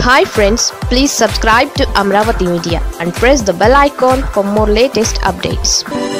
hi friends please subscribe to Amaravati media and press the bell icon for more latest updates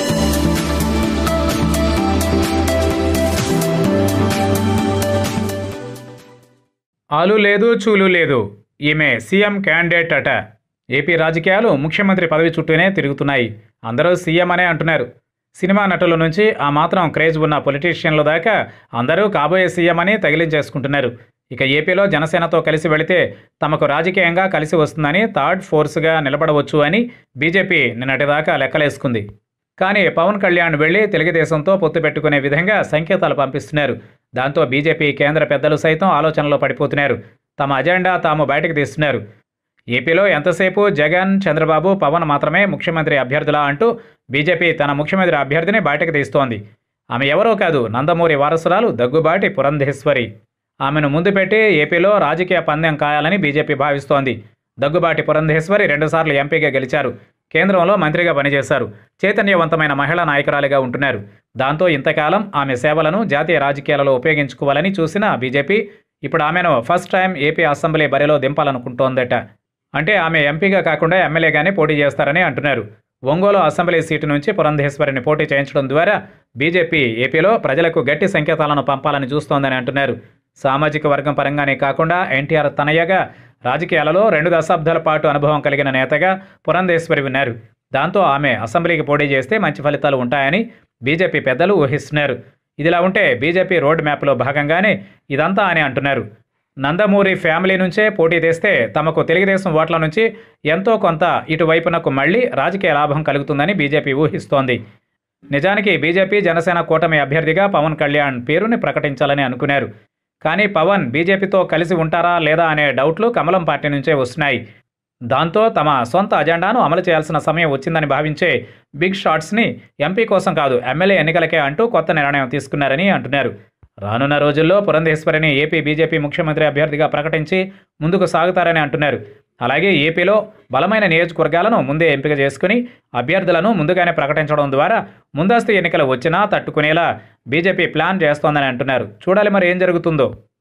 ఆలు లేదు చూలు లేదు ఈమె సీఎం క్యాండిడేట్ అట ఏపీ రాజకీయాలు ముఖ్యమంత్రి పదవి చుట్టూనే తిరుగుతున్నాయి అందరూ సీఎం అనే అంటున్నారు సినిమా నటుల నుంచి ఆ మాత్రం క్రేజ్ ఉన్న పొలిటీషియన్ల దాకా అందరూ కాబోయే సీఎం అని తగిలించేసుకుంటున్నారు ఇక ఏపీలో జనసేనతో కలిసి వెళితే తమకు రాజకీయంగా కలిసి వస్తుందని థర్డ్ ఫోర్స్గా నిలబడవచ్చు అని బీజేపీ నిన్నటిదాకా లెక్కలేసుకుంది కానీ పవన్ కళ్యాణ్ వెళ్లి తెలుగుదేశంతో పొత్తు పెట్టుకునే విధంగా సంకేతాలు పంపిస్తున్నారు దాంతో బీజేపీ కేంద్ర పెద్దలు సైతం ఆలోచనలో పడిపోతున్నారు తమ అజెండా తాము బయటకు తీస్తున్నారు ఏపీలో ఎంతసేపు జగన్ చంద్రబాబు పవన్ మాత్రమే ముఖ్యమంత్రి అభ్యర్థులా అంటూ బీజేపీ తన ముఖ్యమంత్రి అభ్యర్థిని బయటకు తీస్తోంది ఆమె ఎవరో కాదు నందమూరి వారసురాలు దగ్గుబాటి పురంధేశ్వరి ఆమెను ముందు పెట్టి ఏపీలో రాజకీయ పందెం కాయాలని బీజేపీ భావిస్తోంది దగ్గుబాటి పురంధేశ్వరి రెండుసార్లు ఎంపీగా గెలిచారు కేంద్రంలో మంత్రిగా పనిచేశారు చైతన్యవంతమైన మహిళా నాయకురాలిగా ఉంటున్నారు దాంతో ఇంతకాలం ఆమె సేవలను జాతీయ రాజకీయాలలో ఉపయోగించుకోవాలని చూసిన బీజేపీ ఇప్పుడు ఆమెను ఫస్ట్ టైం ఏపీ అసెంబ్లీ బరిలో దింపాలనుకుంటోందట అంటే ఆమె ఎంపీగా కాకుండా ఎమ్మెల్యేగానే పోటీ చేస్తారని అంటున్నారు ఒంగోలు అసెంబ్లీ సీటు నుంచి పురంధేశ్వరిని పోటీ చేయించడం ద్వారా బీజేపీ ఏపీలో ప్రజలకు గట్టి సంకేతాలను పంపాలని చూస్తోందని అంటున్నారు సామాజిక వర్గం పరంగానే కాకుండా ఎన్టీఆర్ తనయ్యగా రాజకీయాలలో రెండు దశాబ్దాల పాటు అనుభవం కలిగిన నేతగా పురంధేశ్వరి ఉన్నారు దాంతో ఆమె అసెంబ్లీకి పోటీ చేస్తే మంచి ఫలితాలు ఉంటాయని బీజేపీ పెద్దలు ఊహిస్తున్నారు ఇదిలా ఉంటే బీజేపీ రోడ్ మ్యాప్లో భాగంగానే ఇదంతా అని అంటున్నారు నందమూరి ఫ్యామిలీ నుంచే పోటీ తెస్తే తమకు తెలుగుదేశం ఓట్ల నుంచి ఎంతో కొంత ఇటువైపునకు మళ్లీ రాజకీయ లాభం కలుగుతుందని బీజేపీ ఊహిస్తోంది నిజానికి బీజేపీ జనసేన కూటమి అభ్యర్థిగా పవన్ కళ్యాణ్ పేరుని ప్రకటించాలని అనుకున్నారు కానీ పవన్ బీజేపీతో కలిసి ఉంటారా లేదా అనే డౌట్లు కమలం పార్టీ నుంచే వస్తున్నాయి దాంతో తమ సొంత అజెండాను అమలు చేయాల్సిన సమయం వచ్చిందని భావించే బిగ్ షాట్స్ని ఎంపీ కోసం కాదు ఎమ్మెల్యే ఎన్నికలకే అంటూ కొత్త నిర్ణయం తీసుకున్నారని అంటున్నారు రానున్న రోజుల్లో పురంధేశ్వరిని ఏపీ బీజేపీ ముఖ్యమంత్రి అభ్యర్థిగా ప్రకటించి ముందుకు సాగుతారని అంటున్నారు అలాగే ఏపీలో బలమైన నియోజకవర్గాలను ముందే ఎంపిక చేసుకుని అభ్యర్థులను ముందుగానే ప్రకటించడం ద్వారా ముందస్తు ఎన్నికలు వచ్చినా తట్టుకునేలా బీజేపీ ప్లాన్ చేస్తోందని అంటున్నారు చూడాలి మరి ఏం జరుగుతుందో